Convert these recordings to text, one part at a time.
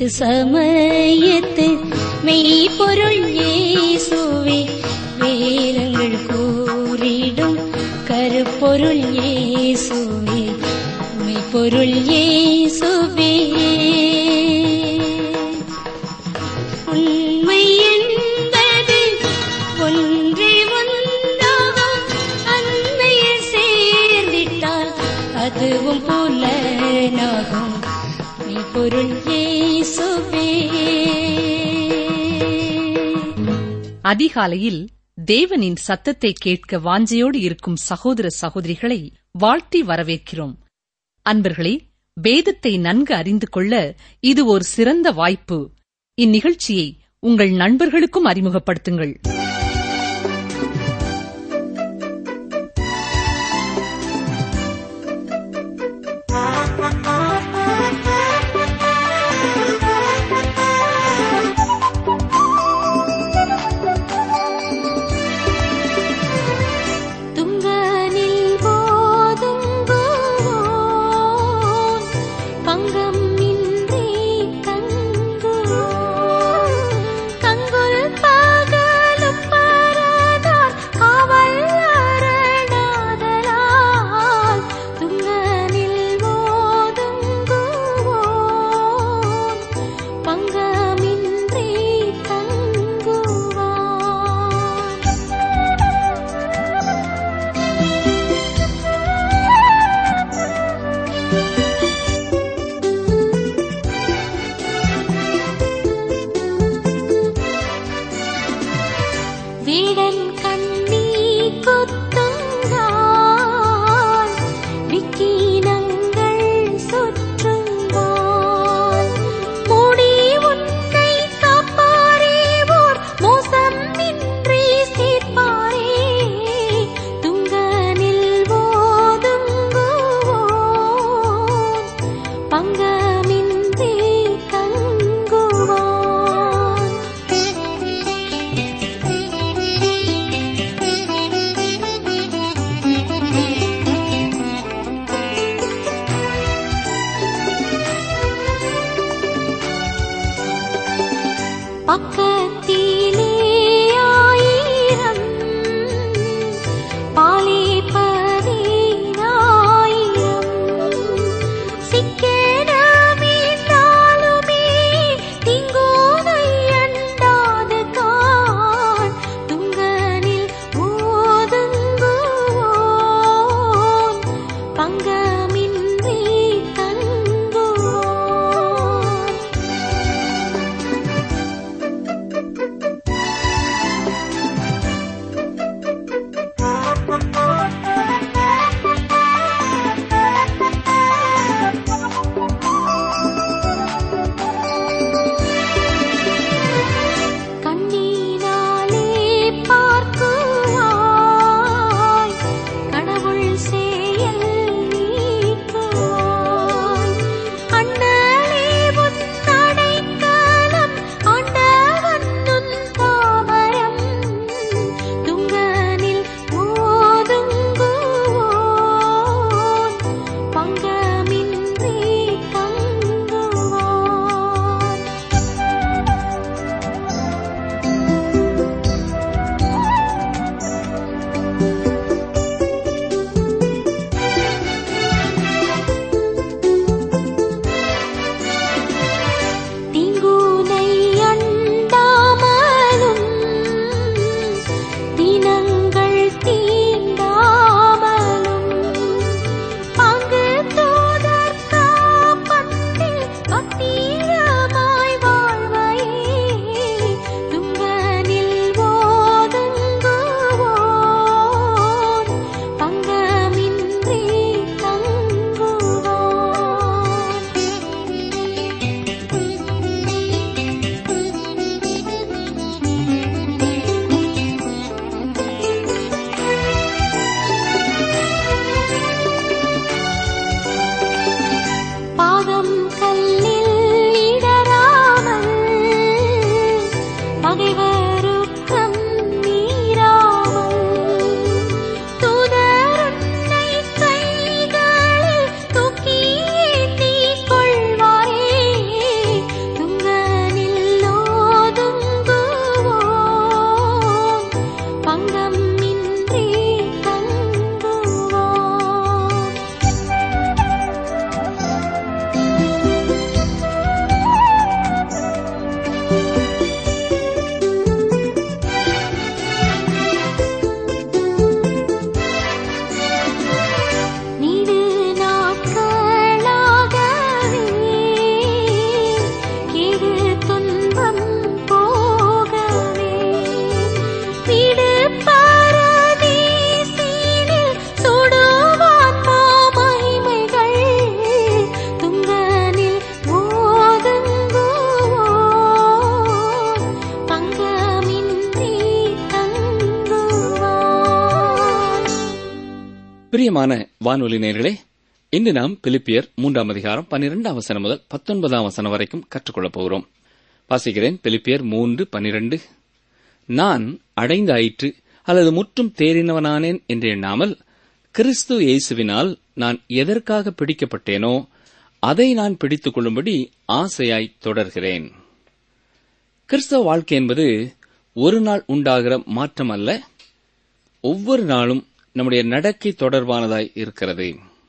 இது சமயத்து மெய்ப்பொருள் இயேசுவே வேதங்கள் கூறிடும் கருப்பொருள் இயேசுவே மெய்ப்பொருள் இயேசுவே உண்மை என்பது ஒன்றே ஒன்றாகும் அன்னையில் சேர்ந்திட்டால் அதுவும் புலனாகும் மெய்ப்பொருள் இயேசுவே அதிகாலையில் தேவனின் சத்தத்தை கேட்க வாஞ்சையோடு இருக்கும் சகோதர சகோதரிகளை வாழ்த்தி வரவேற்கிறோம் அன்பர்களே வேதத்தை நன்கு அறிந்து கொள்ள இது ஒரு சிறந்த வாய்ப்பு இந்நிகழ்ச்சியை உங்கள் நண்பர்களுக்கும் அறிமுகப்படுத்துங்கள் துங்கனில் போதுங்குவோன் பங்கம் இன்றி தங்குவோன் கங்குல் பகலும் பரதார் காவல் அரணாதலால் துங்கனில் போதுங்குவோன் பங்கமின்றி தங்குவான் வீடன் கண்ணி குத்துங்கால் விக்கினங்கள் சுற்றுங்கால் மூடி உன்னை காப்பாரே ஓர் மோசம் இன்றி சீர்ப்பாரே துங்கனில் ஓதுங்குவோன் பங்கமின்றி தங்குவான் பக்கத்திலே ஆயிரம் பாலே பதினாயிரம் சிக்கனமே தாளுமே திங்கோதை அண்டாது கான் துங்கனில் ஓதுங்குவோன் பங்கமின்றி தங்குவோன் கண்ணினாலே பார்க்குவாய் கடவுள் செயல் நீக்குவாய் அண்ணலே உன் அடைக்கலம் ஆண்டவன் உன் தாமரம் துங்கனில் ஓதுங்குவோன் பங்கமின்றி தங்குவான் தீங்குனை அண்டாமலும் தினங்கள் தீண்டாமலும் பங்கு தோதர் காப்பத்தில் பத்திரமாய் வாழ்வையே துங்கனில் ஓதுங்குவோன் பங்கமின்றி தங்குவான் பாதம் கல்லில் இடராமல் பகைவருக்கம் மீறாமல் தூதருன்னை கை பிரியமான வானொலி நேயர்களே இன்று நாம் பிலிப்பியர் மூன்றாம் அதிகாரம் பன்னிரெண்டாம் வசனம் முதல் பத்தொன்பதாம் வசனம் வரைக்கும் கற்றுக்கொள்ளப் போகிறோம் வாசிக்கிறேன் பிலிப்பியர் மூன்று பன்னிரண்டு நான் அடைந்தாயிற்று அல்லது முற்றும் தேறினவனானேன் என்று எண்ணாமல் கிறிஸ்து இயேசுவினால் நான் எதற்காக பிடிக்கப்பட்டேனோ அதை நான் பிடித்துக் கொள்ளும்படி ஆசையாய் தொடர்கிறேன் கிறிஸ்தவ வாழ்க்கை என்பது ஒரு நாள் உண்டாகிற மாற்றம் அல்ல ஒவ்வொரு நாளும் நம்முடைய நடக்கை தொடர்பானதாய் இருக்கிறது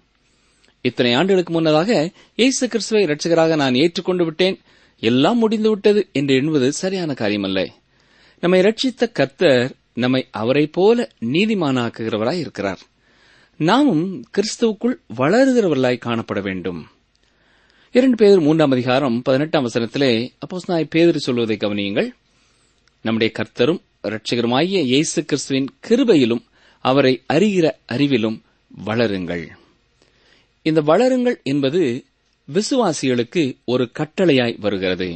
இத்தனை ஆண்டுகளுக்கு முன்னதாக இயேசு கிறிஸ்துவை இரட்சகராக நான் ஏற்றுக்கொண்டு விட்டேன் எல்லாம் முடிந்து விட்டது என்று எண்ணுவது சரியான காரியமல்ல நம்மை ரட்சித்த கர்த்தர் நம்மை அவரைப் போல நீதிமானாக்குகிறவராய் இருக்கிறார் நாமும் கிறிஸ்துவுக்குள் வளருகிறவர்களாய் காணப்பட வேண்டும் இரண்டு பேர் மூன்றாம் அதிகாரம் பதினெட்டாம் வசனத்திலே அப்போஸ் நாய் பேதர் சொல்வதை கவனியுங்கள் நம்முடைய கர்த்தரும் இரட்சகருமாகிய இயேசு கிறிஸ்துவின் கிருபையிலும் அவரை அறிகிற அறிவிலும் வளருங்கள் இந்த வளருங்கள் என்பது விசுவாசிகளுக்கு ஒரு கட்டளையாய் வருகிறது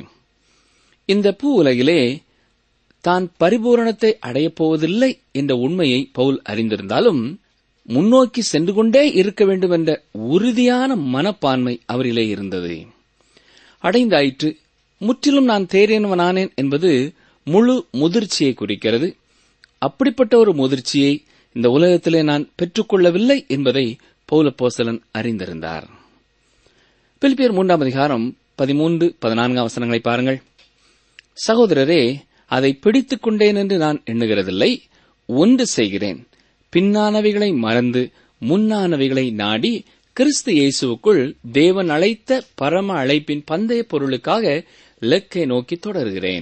இந்த பூ உலகிலே தான் பரிபூரணத்தை அடையப் போவதில்லை என்ற உண்மையை பவுல் அறிந்திருந்தாலும் முன்னோக்கி சென்று கொண்டே இருக்க வேண்டும் என்ற உறுதியான மனப்பான்மை அவரிலே இருந்தது அடைந்தாயிற்று முற்றிலும் நான் தேறியவனானேன் என்பது முழு முதிர்ச்சியை குறிக்கிறது அப்படிப்பட்ட ஒரு முதிர்ச்சியை இந்த உலகத்திலே நான் பெற்றுக்கொள்ளவில்லை என்பதை பௌலப்போசலன் அறிந்திருந்தார் பிலிப்பியர் மூன்றாம் அதிகாரம் பதிமூன்று பதினான்காம் வசனங்களை பாருங்கள் சகோதரரே அதை பிடித்துக் கொண்டேன் என்று நான் எண்ணுகிறதில்லை ஒன்று செய்கிறேன் பின்னானவைகளை மறந்து முன்னானவைகளை நாடி கிறிஸ்து இயேசுவுக்குள் தேவன் அழைத்த பரம அழைப்பின் பந்தய பொருளுக்காக இலக்கை நோக்கி தொடர்கிறேன்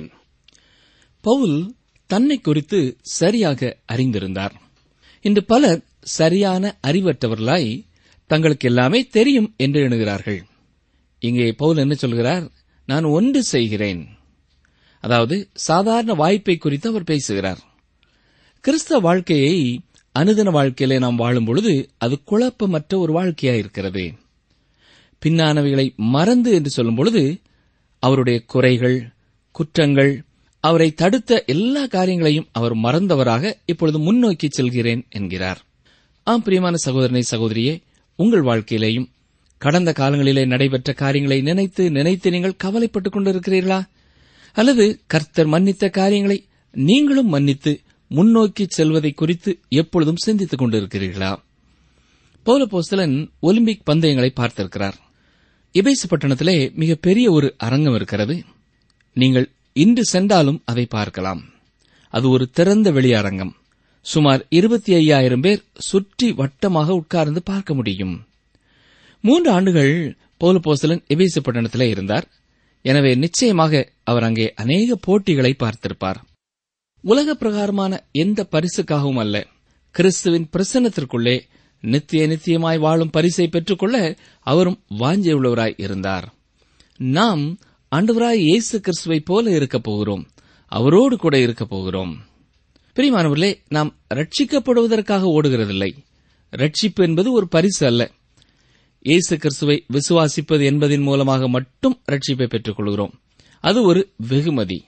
பவுல் தன்னை குறித்து சரியாக அறிந்திருந்தார் இன்று பலர் சரியான அறிவற்றவர்களாய் தங்களுக்கு எல்லாமே தெரியும் என்று எண்ணுகிறார்கள் இங்கே பவுல் என்ன சொல்கிறார் நான் ஒன்று செய்கிறேன் அதாவது சாதாரண வாய்ப்பை குறித்து அவர் பேசுகிறார் கிறிஸ்தவ வாழ்க்கையை அனுதின வாழ்க்கையிலே நாம் வாழும் பொழுது அது குழப்பமற்ற ஒரு வாழ்க்கையாயிருக்கிறது பின்னானவைகளை மறந்து என்று சொல்லும் பொழுது அவருடைய குறைகள் குற்றங்கள் அவரை தடுத்த எல்லா காரியங்களையும் அவர் மறந்தவராக இப்பொழுது முன்னோக்கி செல்கிறேன் என்கிறார் ஆம் பிரியமான சகோதரனை சகோதரியே உங்கள் வாழ்க்கையிலேயும் கடந்த காலங்களிலே நடைபெற்ற காரியங்களை நினைத்து நினைத்து நீங்கள் கவலைப்பட்டுக் கொண்டிருக்கிறீர்களா அல்லது கர்த்தர் மன்னித்த காரியங்களை நீங்களும் மன்னித்து முன்னோக்கி செல்வதை குறித்து எப்பொழுதும் சிந்தித்துக் கொண்டிருக்கிறீர்களா பௌலபோஸ்தலன் ஒலிம்பிக் பந்தயங்களை பார்த்திருக்கிறார் இபேசு பட்டணத்திலே மிகப்பெரிய ஒரு அரங்கம் இருக்கிறது நீங்கள் இன்று சென்றாலும் அதை பார்க்கலாம் அது ஒரு திறந்த வெளி அரங்கம் சுமார் இருபத்தி ஐயாயிரம் பேர் சுற்றி வட்டமாக உட்கார்ந்து பார்க்க முடியும் மூன்று ஆண்டுகள் பௌலபோஸ்தலன் எபேசு பட்டணத்திலே இருந்தார் எனவே நிச்சயமாக அவர் அங்கே அநேக போட்டிகளை பார்த்திருப்பார் உலக பிரகாரமான எந்த பரிசுக்காகவும் அல்ல கிறிஸ்துவின் பிரசன்னத்திற்குள்ளே நித்திய நித்தியமாய் வாழும் பரிசை பெற்றுக்கொள்ள அவரும் வாஞ்சியுள்ளவராய் இருந்தார் நாம் ஆண்டவராய் இயேசு கிறிஸ்துவைப் போல இருக்கப் போகிறோம் அவரோடு கூட இருக்கப் போகிறோம் பிரியமானவர்களே நாம் ரட்சிக்கப்படுவதற்காக ஓடுகிறதில்லை ரட்சிப்பு என்பது ஒரு பரிசு அல்ல இயேசு கிறிஸ்துவை விசுவாசிப்பது என்பதின் மூலமாக மட்டும் ரட்சிப்பை பெற்றுக் கொள்கிறோம் அது ஒரு வெகுமதி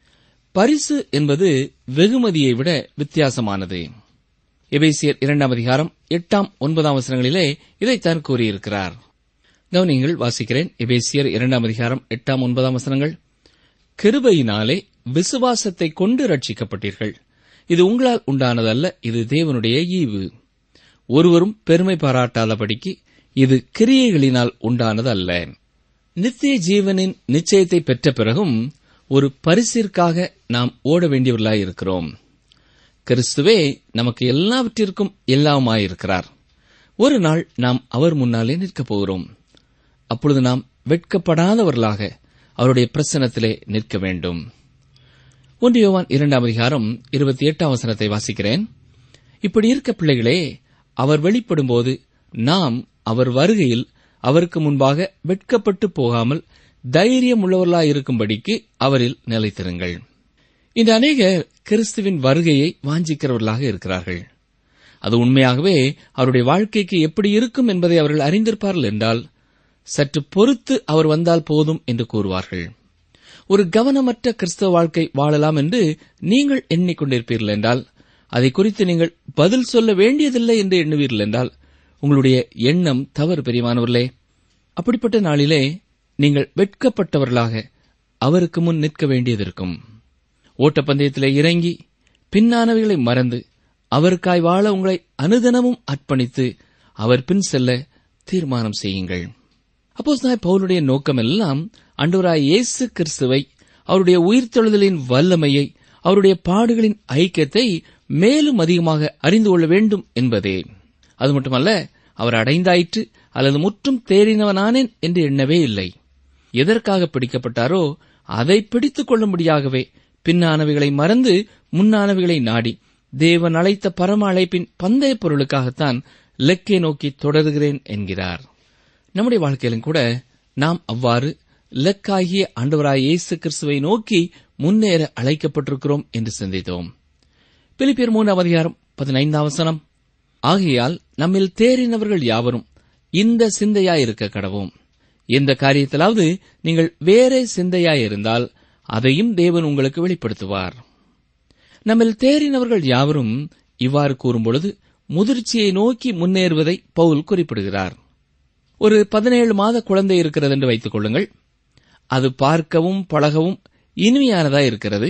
பரிசு என்பது வெகுமதியை விட வித்தியாசமானது எபேசியர் இரண்டாம் அதிகாரம் எட்டாம் ஒன்பதாம் வசனங்களிலே இதைத்தான் கூறியிருக்கிறார் கவனியங்கள் வாசிக்கிறேன் எபேசியர் இரண்டாம் அதிகாரம் எட்டாம் ஒன்பதாம் வசனங்கள் கிருபையினாலே விசுவாசத்தை கொண்டு ரட்சிக்கப்பட்டீர்கள் இது உங்களால் உண்டானதல்ல இது தேவனுடைய ஈவு ஒருவரும் பெருமை பாராட்டாதபடிக்கு இது கிரியைகளினால் உண்டானது அல்ல நித்திய ஜீவனின் நிச்சயத்தை பெற்ற பிறகும் ஒரு பரிசிற்காக நாம் ஓட வேண்டியவர்களாயிருக்கிறோம் கிறிஸ்துவே நமக்கு எல்லாவற்றிற்கும் எல்லாமாயிருக்கிறார் ஒரு நாள் நாம் அவர் முன்னாலே நிற்கப் போகிறோம் அப்பொழுது நாம் வெட்கப்படாதவர்களாக அவருடைய பிரசனத்திலே நிற்க வேண்டும் ஒன்று யோவான் இரண்டாம் அதிகாரம் இருபத்தி எட்டாம் வசனத்தை வாசிக்கிறேன் இப்படி இருக்க பிள்ளைகளே அவர் வெளிப்படும்போது நாம் அவர் வருகையில் அவருக்கு முன்பாக வெட்கப்பட்டு போகாமல் தைரியம் உள்ளவர்களாயிருக்கும்படிக்கு அவரில் நிலைத்திருங்கள் இந்த அநேகர் கிறிஸ்துவின் வருகையை வாஞ்சிக்கிறவர்களாக இருக்கிறார்கள் அது உண்மையாகவே அவருடைய வாழ்க்கைக்கு எப்படி இருக்கும் என்பதை அவர்கள் அறிந்திருப்பார்கள் என்றால் சற்று பொறுத்து அவர் வந்தால் போதும் என்று கூறுவார்கள் ஒரு கவனமற்ற கிறிஸ்தவ வாழ்க்கை வாழலாம் என்று நீங்கள் எண்ணிக்கொண்டிருப்பீர்கள் என்றால் அதை குறித்து நீங்கள் பதில் சொல்ல வேண்டியதில்லை என்று எண்ணுவீர்கள் என்றால் உங்களுடைய எண்ணம் தவறு பெரியமானவர்களே அப்படிப்பட்ட நாளிலே நீங்கள் வெட்கப்பட்டவர்களாக அவருக்கு முன் நிற்க வேண்டியதிருக்கும் ஓட்டப்பந்தயத்திலே இறங்கி பின்னானவைகளை மறந்து அவருக்காய் வாழ உங்களை அனுதினமும் அர்ப்பணித்து அவர் பின் செல்ல தீர்மானம் செய்யுங்கள் அப்போஸ் பவுலுடைய நோக்கமெல்லாம் அன்றுவராய் இயேசு கிறிஸ்துவை அவருடைய உயிர்த்தெழுதலின் வல்லமையை அவருடைய பாடுகளின் ஐக்கியத்தை மேலும் அதிகமாக அறிந்து கொள்ள வேண்டும் என்பதே அது மட்டுமல்ல அவர் அடைந்தாயிற்று அல்லது முற்றும் தேறினவனானேன் என்று எண்ணவே இல்லை எதற்காக பிடிக்கப்பட்டாரோ அதை பிடித்துக் கொள்ளும்படியாகவே பின்னானவைகளை மறந்து முன்னானவைகளை நாடி தேவன் அழைத்த பரம அழைப்பின் பந்தய பொருளுக்காகத்தான் லெக்கை நோக்கி தொடர்கிறேன் என்கிறார் நம்முடைய வாழ்க்கையிலும் கூட நாம் அவ்வாறு லெக்காகிய ஆண்டவராய் இயேசு கிறிஸ்துவை நோக்கி முன்னேற அழைக்கப்பட்டிருக்கிறோம் என்று சிந்தித்தோம் பிலிப்பியர் மூன்றாம் அதிகாரம் பதினைந்தாம் வசனம் ஆகையால் நம்மில் தேறினவர்கள் யாவரும் இந்த சிந்தையாயிருக்க கடவோம் எந்த காரியத்திலாவது நீங்கள் வேறே சிந்தையாயிருந்தால் அதையும் தேவன் உங்களுக்கு வெளிப்படுத்துவார் நம்மில் தேறினவர்கள் யாவரும் இவ்வாறு கூறும்பொழுது முதிர்ச்சியை நோக்கி முன்னேறுவதை பவுல் குறிப்பிடுகிறார் ஒரு பதினேழு மாத குழந்தை இருக்கிறது என்று வைத்துக் கொள்ளுங்கள் அது பார்க்கவும் பழகவும் இனிமையானதா இருக்கிறது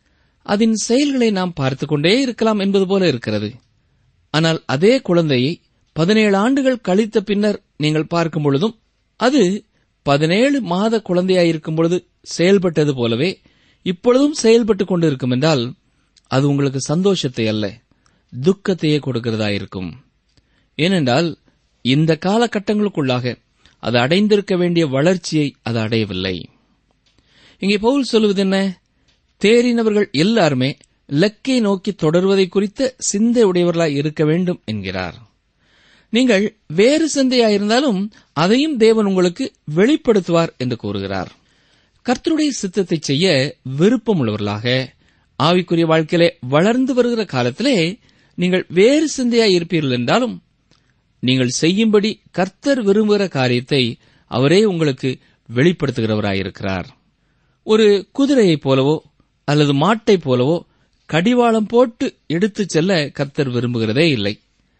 அதன் செயல்களை நாம் பார்த்துக் கொண்டே இருக்கலாம் என்பது போல இருக்கிறது ஆனால் அதே குழந்தையை பதினேழு ஆண்டுகள் கழித்த பின்னர் நீங்கள் பார்க்கும் பொழுதும் அது பதினேழு மாத குழந்தையாயிருக்கும் பொழுது செயல்பட்டது போலவே இப்பொழுதும் செயல்பட்டுக் கொண்டிருக்கும் என்றால் அது உங்களுக்கு சந்தோஷத்தை அல்ல துக்கத்தையே கொடுக்கிறதா இருக்கும் ஏனென்றால் இந்த காலகட்டங்களுக்குள்ளாக அது அடைந்திருக்க வேண்டிய வளர்ச்சியை அது அடையவில்லை இங்கே பவுல் சொல்லுவது என்ன தேறினவர்கள் எல்லாருமே லக்கை நோக்கி தொடர்வதை குறித்த சிந்தை உடையவர்களாய் இருக்க வேண்டும் என்கிறார் நீங்கள் வேறு சிந்தையாயிருந்தாலும் அதையும் தேவன் உங்களுக்கு வெளிப்படுத்துவார் என்று கூறுகிறார் கர்த்தருடைய சித்தத்தை செய்ய விருப்பம் உள்ளவர்களாக ஆவிக்குரிய வாழ்க்கையிலே வளர்ந்து வருகிற காலத்திலே நீங்கள் வேறு சிந்தையாய் இருப்பீர்கள் என்றாலும் நீங்கள் செய்யும்படி கர்த்தர் விரும்புகிற காரியத்தை அவரே உங்களுக்கு வெளிப்படுத்துகிறவராயிருக்கிறார் ஒரு குதிரையைப் போலவோ அல்லது மாட்டைப் போலவோ கடிவாளம் போட்டு எடுத்துச் செல்ல கர்த்தர் விரும்புகிறதே இல்லை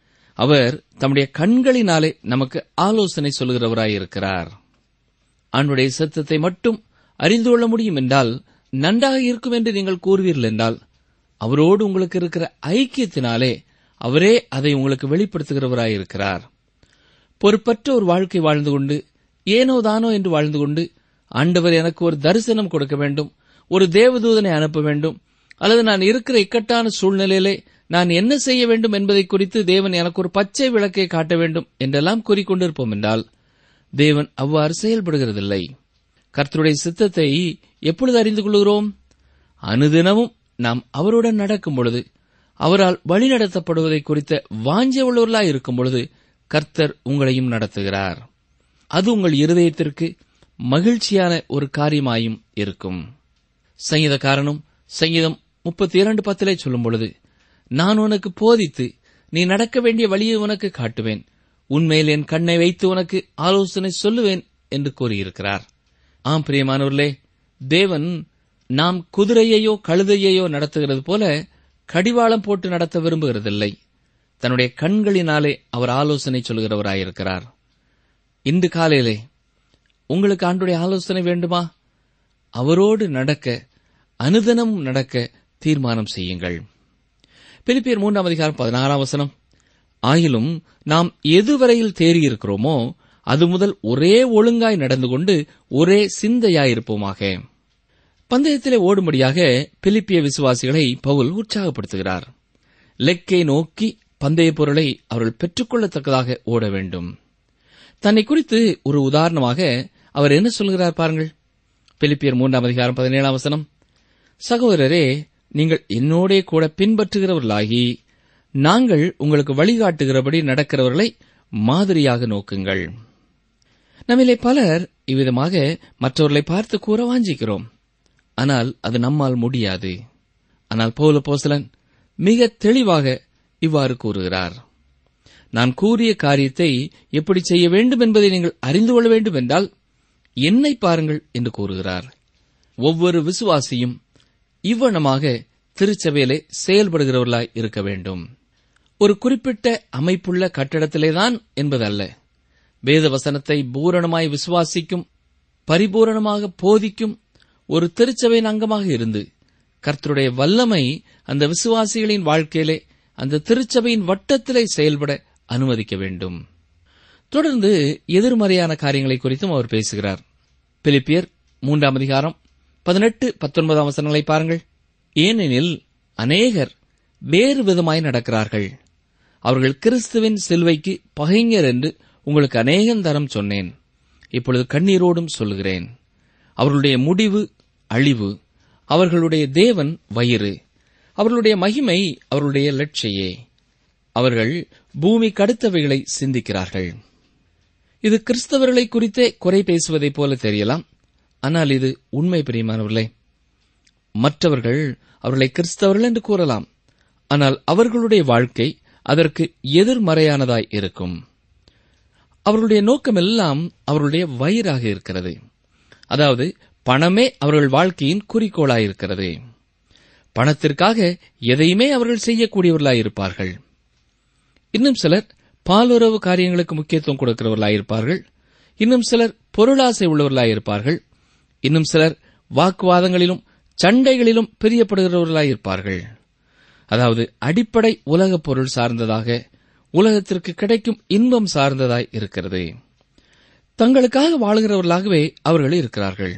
அவர் தம்முடைய கண்களினாலே நமக்கு ஆலோசனை சொல்கிறவராயிருக்கிறார் அவனுடைய சத்தத்தை மட்டும் அறிந்து கொள்ள முடியும் என்றால் நன்றாக இருக்கும் என்று நீங்கள் கூறுவீர்கள் என்றால் அவரோடு உங்களுக்கு இருக்கிற ஐக்கியத்தினாலே அவரே அதை உங்களுக்கு வெளிப்படுத்துகிறவராயிருக்கிறார் பொறுப்பற்ற ஒரு வாழ்க்கை வாழ்ந்து கொண்டு ஏனோ தானோ என்று வாழ்ந்து கொண்டு ஆண்டவர் எனக்கு ஒரு தரிசனம் கொடுக்க வேண்டும் ஒரு தேவதூதனை அனுப்ப வேண்டும் அல்லது நான் இருக்கிற இக்கட்டான சூழ்நிலையிலே நான் என்ன செய்ய வேண்டும் என்பதை குறித்து தேவன் எனக்கு ஒரு பச்சை விளக்கை காட்ட வேண்டும் என்றெல்லாம் கூறிக்கொண்டிருப்போம் என்றால் தேவன் அவ்வாறு செயல்படுகிறதில்லை கர்த்தருடைய சித்தத்தை எப்பொழுது அறிந்து கொள்கிறோம் அனுதினமும் நாம் அவருடன் நடக்கும் பொழுது அவரால் வழிநடத்தப்படுவதை குறித்த வாஞ்ச உள்ளவர்களாய் இருக்கும் பொழுது கர்த்தர் உங்களையும் நடத்துகிறார் அது உங்கள் இருதயத்திற்கு மகிழ்ச்சியான ஒரு காரியமாயும் இருக்கும் சங்கீதக்காரனும் சங்கீதம் முப்பத்தி இரண்டு பத்திலே சொல்லும் பொழுது நான் உனக்கு போதித்து நீ நடக்க வேண்டிய வழியை உனக்கு காட்டுவேன் உன்மேல் என் கண்ணை வைத்து உனக்கு ஆலோசனை சொல்லுவேன் என்று கூறியிருக்கிறார் ஆம் பிரியமானவர்களே தேவன் நாம் குதிரையையோ கழுதையையோ நடத்துகிறது போல கடிவாளம் போட்டு நடத்த விரும்புகிறதில்லை தன்னுடைய கண்களினாலே அவர் ஆலோசனை சொல்கிறவராயிருக்கிறார் இன்று காலையிலே உங்களுக்கு ஆண்டுடைய ஆலோசனை வேண்டுமா அவரோடு நடக்க அனுதினமும் நடக்க தீர்மானம் செய்யுங்கள் பிலிப்பியர் மூன்றாம் அதிகாரம் பதினாறாம் வசனம் ஆயிலும் நாம் எதுவரையில் தேறியிருக்கிறோமோ அது முதல் ஒரே ஒழுங்காய் நடந்து கொண்டு ஒரே சிந்தையாயிருப்போமாக பந்தயத்திலே ஓடும்படியாக பிலிப்பிய விசுவாசிகளை பவுல் உற்சாகப்படுத்துகிறார் லெக்கை நோக்கி பந்தய பொருளை அவர்கள் பெற்றுக்கொள்ளத்தக்கதாக ஓட வேண்டும் தன்னை குறித்து ஒரு உதாரணமாக அவர் என்ன சொல்கிறார் பாருங்கள் பிலிப்பியர் மூன்றாம் அதிகாரம் பதினேழாம் வசனம் சகோதரரே நீங்கள் என்னோடே கூட பின்பற்றுகிறவர்களாகி நாங்கள் உங்களுக்கு வழிகாட்டுகிறபடி நடக்கிறவர்களை மாதிரியாக நோக்குங்கள் நம்மிலே பலர் இவ்விதமாக மற்றவர்களை பார்த்து கூற வாஞ்சிக்கிறோம் ஆனால் அது நம்மால் முடியாது ஆனால் பௌல போசலன் மிக தெளிவாக இவ்வாறு கூறுகிறார் நான் கூறிய காரியத்தை எப்படி செய்ய வேண்டும் என்பதை நீங்கள் அறிந்து கொள்ள வேண்டும் என்றால் என்னை பாருங்கள் என்று கூறுகிறார் ஒவ்வொரு விசுவாசியும் இவ்வனமாக திருச்சபையிலே செயல்படுகிறவர்களாய் இருக்க வேண்டும் ஒரு குறிப்பிட்ட அமைப்புள்ள கட்டடத்திலேதான் என்பதல்ல வேத வசனத்தை பூரணமாய் விசுவாசிக்கும் பரிபூரணமாக போதிக்கும் ஒரு திருச்சபையின் அங்கமாக இருந்து கர்த்தருடைய வல்லமை அந்த விசுவாசிகளின் வாழ்க்கையிலே அந்த திருச்சபையின் வட்டத்திலே செயல்பட அனுமதிக்க வேண்டும் தொடர்ந்து எதிர்மறையான காரியங்களை குறித்தும் அவர் பேசுகிறார் பிலிப்பியர் மூன்றாம் அதிகாரம் பதினெட்டு பத்தொன்பதாம் வசனங்களை பாருங்கள் ஏனெனில் அநேகர் வேறு விதமாய் நடக்கிறார்கள் அவர்கள் கிறிஸ்துவின் சிலுவைக்கு பகைஞர் என்று உங்களுக்கு அநேகம் தரம் சொன்னேன் இப்பொழுது கண்ணீரோடும் சொல்லுகிறேன் அவர்களுடைய முடிவு அழிவு அவர்களுடைய தேவன் வயிறு அவர்களுடைய மகிமை அவர்களுடைய லட்சையே அவர்கள் பூமி கடுத்தவைகளை சிந்திக்கிறார்கள் இது கிறிஸ்தவர்களை குறித்தே குறை பேசுவதைப் போல தெரியலாம் ஆனால் இது உண்மை பிரியமானவர்களே மற்றவர்கள் அவர்களை கிறிஸ்தவர்கள் என்று கூறலாம் ஆனால் அவர்களுடைய வாழ்க்கை அதற்கு எதிர்மறையானதாய் இருக்கும் அவர்களுடைய நோக்கமெல்லாம் அவர்களுடைய வயிறாக இருக்கிறது அதாவது பணமே அவர்கள் வாழ்க்கையின் குறிக்கோளாயிருக்கிறது பணத்திற்காக எதையுமே அவர்கள் செய்யக்கூடியவர்களாயிருப்பார்கள் இன்னும் சிலர் பாலுறவு காரியங்களுக்கு முக்கியத்துவம் கொடுக்கிறவர்களாயிருப்பார்கள் இன்னும் சிலர் பொருளாசை உள்ளவர்களாயிருப்பார்கள் இன்னும் சிலர் வாக்குவாதங்களிலும் சண்டைகளிலும் பிரியப்படுகிறவர்களாயிருப்பார்கள் அதாவது அடிப்படை உலகப் பொருள் சார்ந்ததாக உலகத்திற்கு கிடைக்கும் இன்பம் சார்ந்ததாய் இருக்கிறது தங்களுக்காக வாழுகிறவர்களாகவே அவர்கள் இருக்கிறார்கள்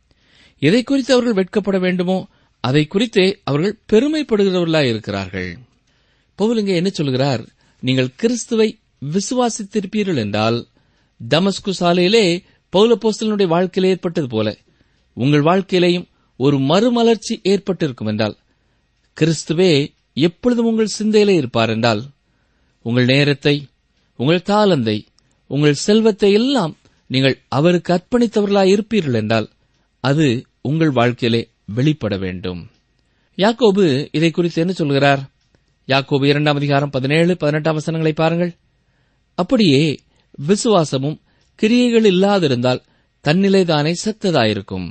எதை குறித்து அவர்கள் வெட்கப்பட வேண்டுமோ அதை குறித்தே அவர்கள் பெருமைப்படுகிறவர்களாய் இருக்கிறார்கள் பவுல் இங்கே என்ன சொல்கிறார் நீங்கள் கிறிஸ்துவை விசுவாசித்திருப்பீர்கள் என்றால் தமஸ்கு சாலையிலே பௌலப்போஸ்தலனுடைய வாழ்க்கையில் ஏற்பட்டது போல உங்கள் வாழ்க்கையிலேயும் ஒரு மறுமலர்ச்சி ஏற்பட்டிருக்கும் என்றால் கிறிஸ்துவே எப்பொழுதும் உங்கள் சிந்தையிலே இருப்பார் என்றால் உங்கள் நேரத்தை உங்கள் தாளந்தை உங்கள் செல்வத்தை எல்லாம் நீங்கள் அவருக்கு அர்ப்பணித்தவர்களாய் இருப்பீர்கள் என்றால் அது உங்கள் வாழ்க்கையிலே வெளிப்பட வேண்டும் யாக்கோபு இதை குறித்து என்ன சொல்கிறார் யாக்கோபு இரண்டாம் அதிகாரம் பதினேழு பதினெட்டாம் வசனங்களை பாருங்கள் அப்படியே விசுவாசமும் கிரியைகள் இல்லாதிருந்தால் தன்னிலைதானே செத்ததாயிருக்கும்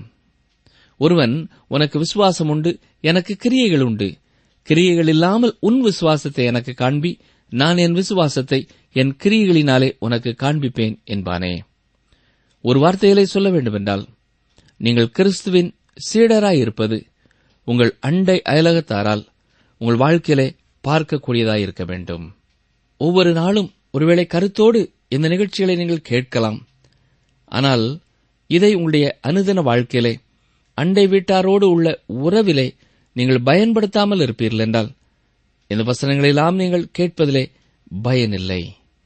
ஒருவன் உனக்கு விசுவாசம் உண்டு எனக்கு கிரியைகள் உண்டு கிரியைகள் இல்லாமல் உன் விசுவாசத்தை எனக்கு காண்பி நான் என் விசுவாசத்தை என் கிரியைகளினாலே உனக்கு காண்பிப்பேன் என்பானே ஒரு வார்த்தையிலே சொல்ல வேண்டுமென்றால் நீங்கள் கிறிஸ்துவின் சீடராயிருப்பது உங்கள் அண்டை அயலகத்தாரால் உங்கள் வாழ்க்கையிலே பார்க்கக்கூடியதாயிருக்க வேண்டும் ஒவ்வொரு நாளும் ஒருவேளை கருத்தோடு இந்த நிகழ்ச்சிகளை நீங்கள் கேட்கலாம் ஆனால் இதை உங்களுடைய அனுதின வாழ்க்கையிலே அண்டை வீட்டாரோடு உள்ள உறவிலே நீங்கள் பயன்படுத்தாமல் இருப்பீர்கள் என்றால் இந்த வசனங்களெல்லாம் நீங்கள் கேட்பதிலே பயனில்லை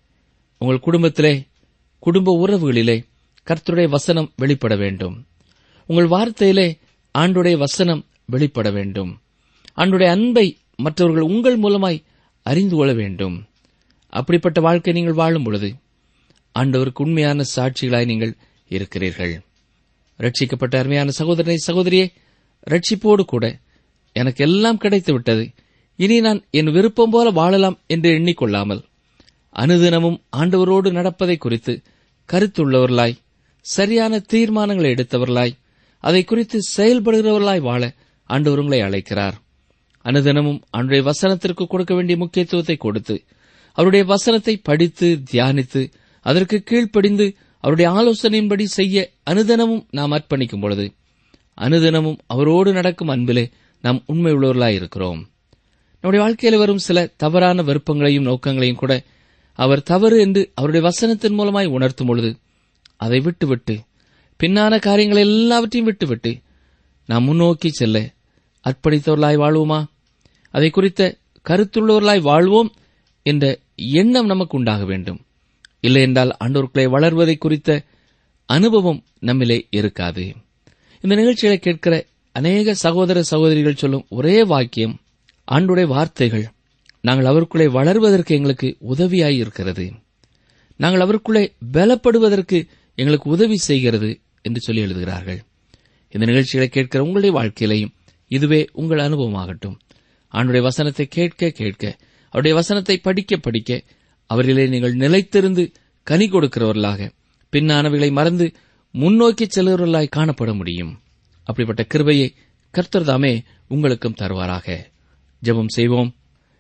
உங்கள் குடும்பத்திலே குடும்ப உறவுகளிலே கர்த்தருடைய வசனம் வெளிப்பட வேண்டும் உங்கள் வார்த்தையிலே ஆண்டுடைய வசனம் வெளிப்பட வேண்டும் ஆண்டுடைய அன்பை மற்றவர்கள் உங்கள் மூலமாய் அறிந்து கொள்ள வேண்டும் அப்படிப்பட்ட வாழ்க்கை நீங்கள் வாழும் பொழுது ஆண்டவருக்கு உண்மையான சாட்சிகளாய் நீங்கள் இருக்கிறீர்கள் ரட்சிக்கப்பட்ட அருமையான சகோதரனை சகோதரியே ரட்சிப்போடு கூட எனக்கு எல்லாம் கிடைத்து விட்டது இனி நான் என் விருப்பம் போல வாழலாம் என்று எண்ணிக்கொள்ளாமல் அனுதினமும் ஆண்டவரோடு நடப்பதை குறித்து கருத்துள்ளவர்களாய் சரியான தீர்மானங்களை எடுத்தவர்களாய் அதை குறித்து செயல்படுகிறவர்களாய் வாழ ஆண்டவர் உங்களை அழைக்கிறார் அனுதினமும் அன்றைய வசனத்திற்கு கொடுக்க வேண்டிய முக்கியத்துவத்தை கொடுத்து அவருடைய வசனத்தை படித்து தியானித்து அதற்கு கீழ்ப்படிந்து அவருடைய ஆலோசனையின்படி செய்ய அனுதினமும் நாம் அர்ப்பணிக்கும் பொழுது அனுதினமும் அவரோடு நடக்கும் அன்பிலே நாம் உண்மை உள்ளவர்களாய் இருக்கிறோம் நம்முடைய வாழ்க்கையில் வரும் சில தவறான விருப்பங்களையும் நோக்கங்களையும் கூட அவர் தவறு என்று அவருடைய வசனத்தின் மூலமாய் உணர்த்தும் பொழுது அதை விட்டுவிட்டு பின்னான காரியங்கள் எல்லாவற்றையும் விட்டுவிட்டு நாம் முன்னோக்கி செல்ல அர்ப்பணித்தவர்களாய் வாழ்வோமா அதை குறித்த கருத்துள்ளவர்களாய் வாழ்வோம் என்ற எண்ணம் நமக்கு உண்டாக வேண்டும் இல்லை என்றால் ஆண்டோருக்குள்ளே வளர்வதை குறித்த அனுபவம் நம்மிலே இருக்காது இந்த நிகழ்ச்சிகளை கேட்கிற அநேக சகோதர சகோதரிகள் சொல்லும் ஒரே வாக்கியம் ஆண்டுடைய வார்த்தைகள் நாங்கள் அவருக்குள்ளே வளர்வதற்கு எங்களுக்கு உதவியாய் இருக்கிறது நாங்கள் அவருக்குள்ளே பலப்படுவதற்கு எங்களுக்கு உதவி செய்கிறது என்று சொல்லி எழுதுகிறார்கள் இந்த நிகழ்ச்சிகளை கேட்கிற உங்களுடைய வாழ்க்கையிலையும் இதுவே உங்கள் அனுபவமாகட்டும் ஆண்டுடைய வசனத்தை கேட்க கேட்க அவருடைய வசனத்தை படிக்க படிக்க அவரிலே நீங்கள் நிலைத்திருந்து கனி கொடுக்கிறவர்களாக பின்னானவைகளை மறந்து முன்னோக்கி செல்கிறவர்களாய் காணப்பட முடியும் அப்படிப்பட்ட கிருபையை கர்த்தர் தாமே உங்களுக்கும் தருவாராக ஜெபம் செய்வோம்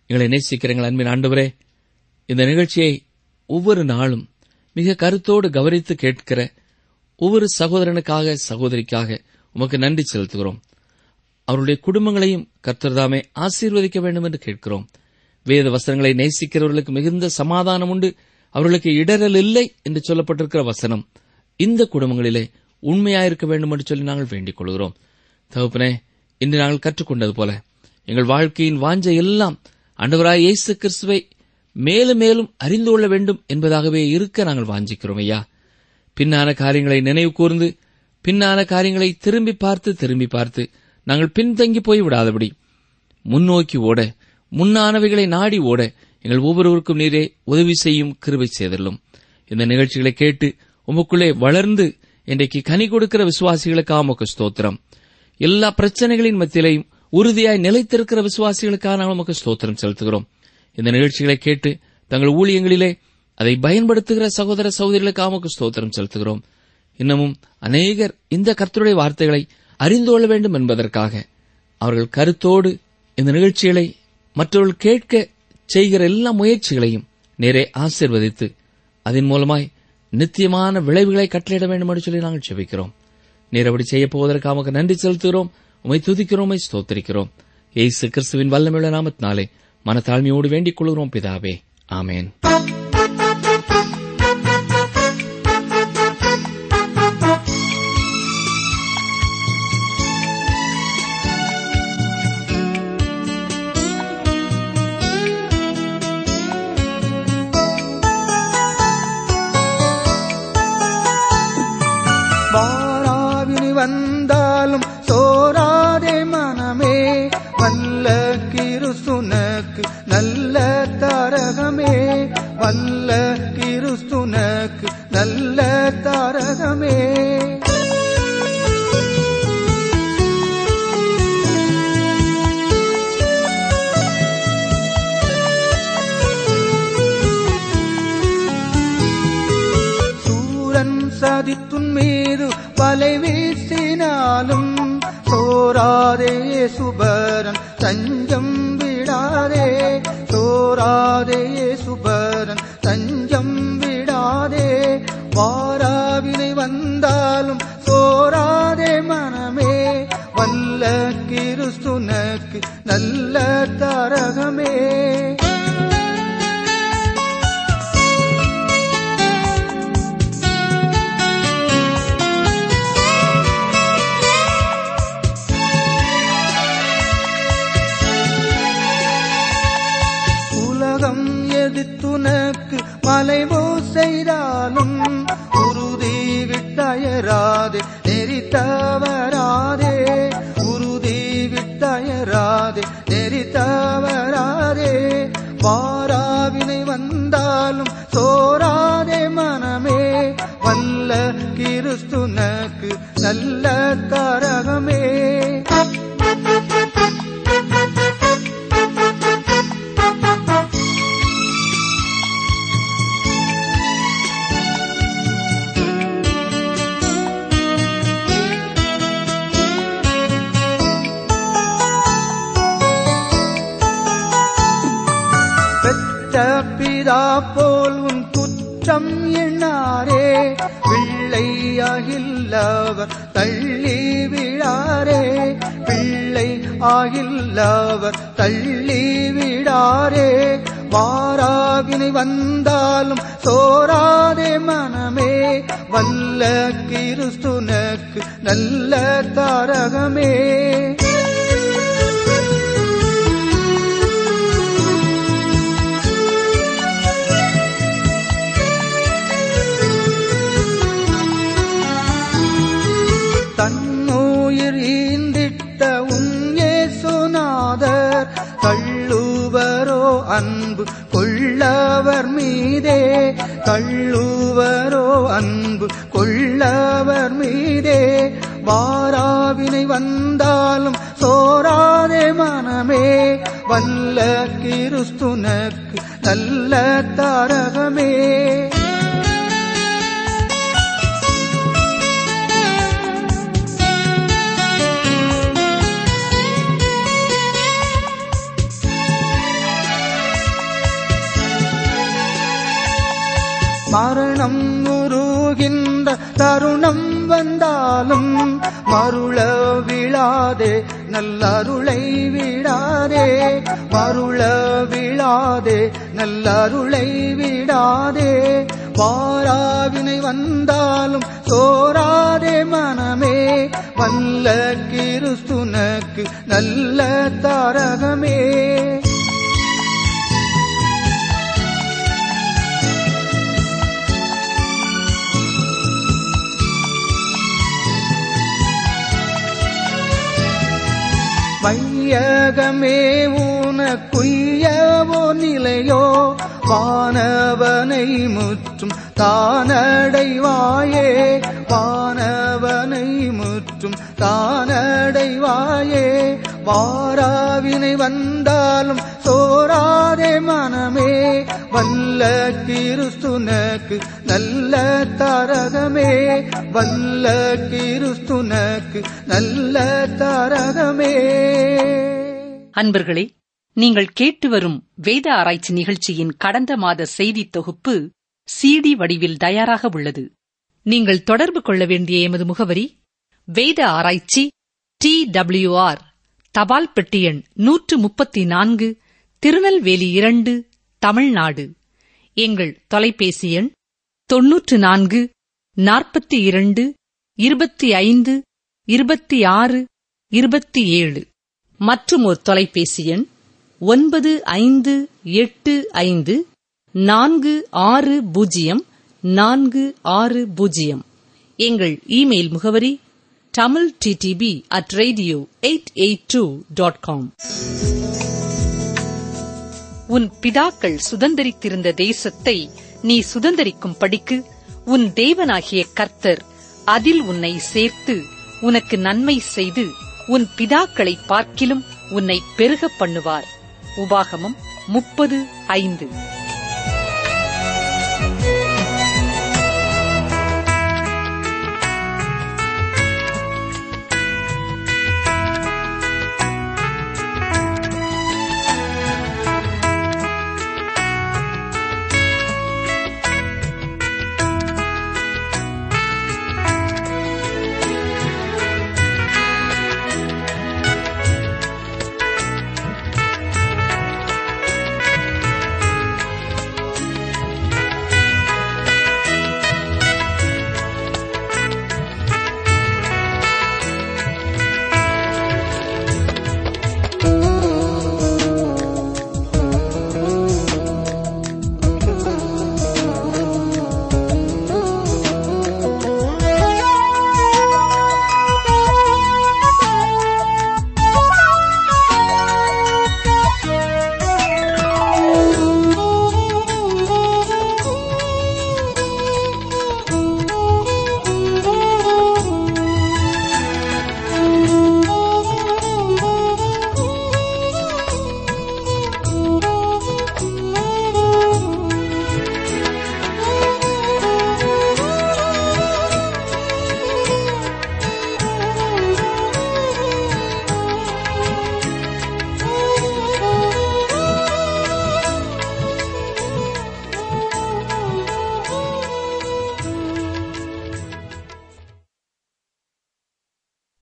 எங்களை நேசிக்கிற எங்கள் அன்பின் ஆண்டவரே இந்த நிகழ்ச்சியை ஒவ்வொரு நாளும் மிக கருத்தோடு கவனித்து கேட்கிற ஒவ்வொரு சகோதரனுக்காக சகோதரிக்காக உமக்கு நன்றி செலுத்துகிறோம் அவருடைய குடும்பங்களையும் கர்த்தர்தாமே ஆசீர்வதிக்க வேண்டும் என்று கேட்கிறோம் வேத வசனங்களை நேசிக்கிறவர்களுக்கு மிகுந்த சமாதானம் உண்டு அவர்களுக்கு இடரல் இல்லை என்று சொல்லப்பட்டிருக்கிற வசனம் இந்த குடும்பங்களிலே உண்மையாயிருக்க வேண்டும் என்று சொல்லி நாங்கள் வேண்டிக் கொள்கிறோம் தகப்பனே இன்று நாங்கள் கற்றுக்கொண்டது போல எங்கள் வாழ்க்கையின் வாஞ்சை எல்லாம் ஆண்டவராய் இயேசு கிறிஸ்துவை மேலும் மேலும் அறிந்து கொள்ள வேண்டும் என்பதாகவே இருக்க நாங்கள் வாஞ்சிக்கிறோம் ஐயா பின்னான காரியங்களை நினைவு கூர்ந்து பின்னான காரியங்களை திரும்பி பார்த்து திரும்பி பார்த்து நாங்கள் பின்தங்கி போய் விடாதபடி முன்னோக்கி ஓட முன்னானவைகளை நாடி ஓட எங்கள் ஒவ்வொருவருக்கும் நீரே உதவி செய்யும் கிருபை செய்தல்லும் இந்த நிகழ்ச்சிகளை கேட்டு உமக்குள்ளே வளர்ந்து இன்றைக்கு கனி கொடுக்கிற விசுவாசிகளுக்காக உமக்கு ஸ்தோத்திரம் எல்லா பிரச்சனைகளின் மத்தியிலையும் உறுதியாய் நிலைத்திருக்கிற விசுவாசிகளுக்காக நாங்கள் உமக்கு ஸ்தோத்திரம் செலுத்துகிறோம் இந்த நிகழ்ச்சிகளை கேட்டு தங்கள் ஊழியங்களிலே அதை பயன்படுத்துகிற சகோதர சகோதரிகளுக்காக உமக்கு ஸ்தோத்திரம் செலுத்துகிறோம் இன்னமும் அநேகர் இந்த கர்த்தருடைய வார்த்தைகளை அறிந்து கொள்ள வேண்டும் என்பதற்காக அவர்கள் கருத்தோடு இந்த நிகழ்ச்சிகளை மற்றவர்கள் கேட்க செய்கிற எல்லா முயற்சிகளையும் நேரே ஆசிர்வதித்து அதன் மூலமாய் நித்தியமான விளைவுகளை கட்டளையிட வேண்டும் என்று சொல்லி நாங்கள் செபிக்கிறோம் நீர் அப்படி செய்ய போவதற்காக உமக்கு நன்றி செலுத்துகிறோம் உமை துதிக்கிறோம் உமை ஸ்தோத்திரிக்கிறோம் ஏசு கிறிஸ்துவின் வல்லமையுள்ள நாமத்தினாலே மனத்தாழ்மையோடு வேண்டிக் கொள்கிறோம் பிதாவே ஆமேன் வாராவினி வந்தாலும் சோராதே மனமே வல்ல கிருசுனக்கு நல்ல தாரகமே வல்ல கிருசுனக்கு நல்ல தாரகமே சூரன் சதித்துன் மீது வலை வீசினாலும் சோராதே சுபரன் தஞ்சம் விடாதே சோராதே சுபரன் தஞ்சம் விடாதே வாராவினை வந்தாலும் சோராதே மனமே வல்ல கிறிஸ்துனக்கு நல்ல தரகமே உலகம் எதிர்த்துனக்கு மலைவோ செய்தாலும் உறுதி விட்டயராதே நெறி தவறாதே உறுதி விட்டயராதே நெறி தவறாதே பாராவினை வந்தாலும் சோராதே மனமே வல்ல கிறிஸ்துனக்கு நல்ல தரகமே பெற்ற பிதா போல் உன் குற்றம் எண்ணாரே பிள்ளையாகில்லவர் தள்ளி விழாரே பிள்ளை ஆகில்லவர் தள்ளி விடாரே வாராவினை வந்தாலும் சோராதே மனமே வல்ல கிறிஸ்துனக்கு நல்ல தாரகமே தன்னுயிர் ஈந்திட்ட உங்கே சுனாதர் தள்ளுவரோ அன்பு கொள்ளவர் மீதே தள்ளுவரோ அன்பு கொள்ளவர் மீதே வாராவினை வந்தாலும் சோராதே மனமே வல்ல கிறிஸ்துனக்கு நல்ல தாரகமே மரணம் உருகின்ற தருணம் வந்தாலும் மருள விழாதே நல்லருளை விடாதே மருள விழாதே நல்லருளை விடாதே வாராவினை வந்தாலும் சோராதே மனமே வல்ல கிறிஸ்துனக்கு நல்ல தாரகமே வையகமே உனக்குய்யவோ நிலையோ வானவனை முற்றும் தானடைவாயே வானவனை முற்றும் தானடைவாயே வாராவினை வந்தாலும் சோராதே மனமே வல்ல கிறிஸ்துனக்கு நல்ல தாரகமே வல்ல கிறிஸ்துனக்கு நல்ல தாரகமே அன்பர்களே நீங்கள் கேட்டு வரும் வேத ஆராய்ச்சி நிகழ்ச்சியின் கடந்த மாத செய்தி தொகுப்பு சிடி வடிவில் தயாராக உள்ளது நீங்கள் தொடர்பு கொள்ள வேண்டிய எமது முகவரி வேத ஆராய்ச்சி டி டபிள்யூஆர் தபால் பெட்டி எண் நூற்று முப்பத்தி நான்கு திருநெல்வேலி இரண்டு தமிழ்நாடு எங்கள் தொலைபேசி எண் தொன்னூற்று நான்கு நாற்பத்தி இரண்டு இருபத்தி ஐந்து இருபத்தி ஆறு இருபத்தி ஏழு மற்றும் ஒரு தொலைபேசி எண் ஒன்பது ஐந்து எட்டு ஐந்து நான்கு ஆறு பூஜ்ஜியம் நான்கு ஆறு பூஜ்ஜியம் எங்கள் இமெயில் முகவரி Tamil DTP at radio eight eight two dot com உன் பிதாக்கள் சுதந்தரித்திருந்த தேசத்தை நீ சுதந்தரிக்கும் படிக்கு உன் தேவனாகிய கர்த்தர் அதில் உன்னை சேர்த்து உனக்கு நன்மை செய்து உன் பிதாக்களை பார்க்கிலும் உன்னை பெருகப் பண்ணுவார் உபாகமம் முப்பது ஐந்து